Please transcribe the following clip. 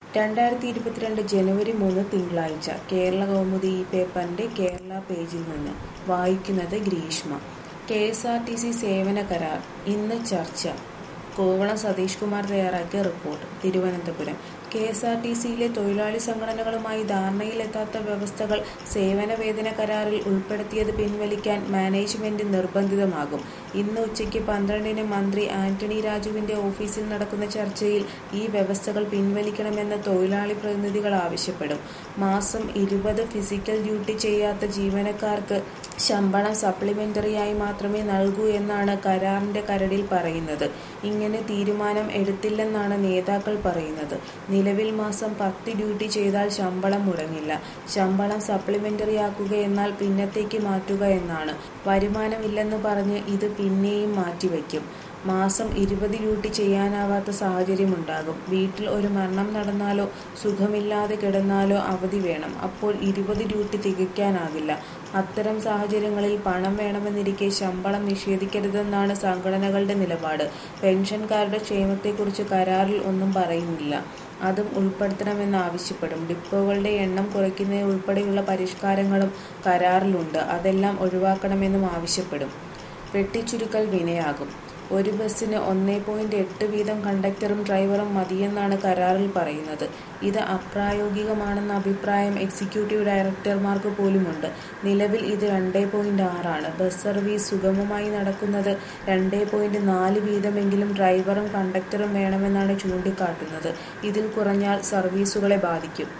രണ്ടായിരത്തി ഇരുപത്തിരണ്ട് ജനുവരി മൂന്ന് തിങ്കളാഴ്ച കേരള കൗമുദി ഈ പേപ്പറിന്റെ കേരള പേജിൽ നിന്ന് വായിക്കുന്നത് Greeshma K S R T C സേവന കരാർ ഇന്ന് ചർച്ച കോവളം സതീഷ് കുമാർ തയ്യാറാക്കിയ report Thiruvananthapuram K S R T സിയിലെ തൊഴിലാളി സംഘടനകളുമായി ധാരണയിലെത്താത്ത വ്യവസ്ഥകൾ സേവന വേതന കരാറിൽ ഉൾപ്പെടുത്തിയത് പിൻവലിക്കാൻ മാനേജ്മെന്റ് നിർബന്ധിതമാകും ഇന്ന് ഉച്ചയ്ക്ക് പന്ത്രണ്ടിന് മന്ത്രി ആന്റണി രാജുവിന്റെ ഓഫീസിൽ നടക്കുന്ന ചർച്ചയിൽ ഈ വ്യവസ്ഥകൾ പിൻവലിക്കണമെന്ന് തൊഴിലാളി പ്രതിനിധികൾ ആവശ്യപ്പെടും മാസം ഇരുപത് ഫിസിക്കൽ ഡ്യൂട്ടി ചെയ്യാത്ത ജീവനക്കാർക്ക് ശമ്പളം സപ്ലിമെന്ററിയായി മാത്രമേ നൽകൂ എന്നാണ് കരാറിന്റെ കരടിൽ പറയുന്നത് ഇങ്ങനെ തീരുമാനം എടുത്തില്ലെന്നാണ് നേതാക്കൾ പറയുന്നത് നിലവിൽ മാസം പത്ത് ഡ്യൂട്ടി ചെയ്താൽ ശമ്പളം മുടങ്ങില്ല ശമ്പളം സപ്ലിമെന്ററി ആക്കുക എന്നാൽ പിന്നത്തേക്ക് മാറ്റുക എന്നാണ് വരുമാനമില്ലെന്ന് പറഞ്ഞ് ഇത് പിന്നെയും മാറ്റിവെക്കും മാസം ഇരുപത് ഡ്യൂട്ടി ചെയ്യാനാവാത്ത സാഹചര്യമുണ്ടാകും വീട്ടിൽ ഒരു മരണം നടന്നാലോ സുഖമില്ലാതെ കിടന്നാലോ അവധി വേണം അപ്പോൾ ഇരുപത് ഡ്യൂട്ടി തികയ്ക്കാനാകില്ല അത്തരം സാഹചര്യങ്ങളിൽ പണം വേണമെന്നിരിക്കെ ശമ്പളം നിഷേധിക്കരുതെന്നാണ് സംഘടനകളുടെ നിലപാട് പെൻഷൻകാരുടെ ക്ഷേമത്തെക്കുറിച്ച് കരാറിൽ ഒന്നും പറയുന്നില്ല അതും ഉൾപ്പെടുത്തണമെന്ന് ആവശ്യപ്പെടും ഡിപ്പോകളുടെ എണ്ണം കുറയ്ക്കുന്നതുൾപ്പെടെയുള്ള പരിഷ്കാരങ്ങളും കരാറിലുണ്ട് അതെല്ലാം ഒഴിവാക്കണമെന്നും ആവശ്യപ്പെടും വെട്ടിച്ചുരുക്കൽ വിനയാകും ഒരു ബസ്സിന് ഒന്നേ പോയിന്റ് എട്ട് വീതം കണ്ടക്ടറും ഡ്രൈവറും മതിയെന്നാണ് കരാറിൽ പറയുന്നത് ഇത് അപ്രായോഗികമാണെന്ന അഭിപ്രായം എക്സിക്യൂട്ടീവ് ഡയറക്ടർമാർക്ക് പോലുമുണ്ട് നിലവിൽ ഇത് രണ്ടേ പോയിന്റ് ആറാണ് ബസ് സർവീസ് സുഗമമായി നടക്കുന്നത് രണ്ടേ പോയിന്റ് നാല് വീതമെങ്കിലും ഡ്രൈവറും കണ്ടക്ടറും വേണമെന്നാണ് ചൂണ്ടിക്കാട്ടുന്നത് ഇതിൽ കുറഞ്ഞാൽ സർവീസുകളെ ബാധിക്കും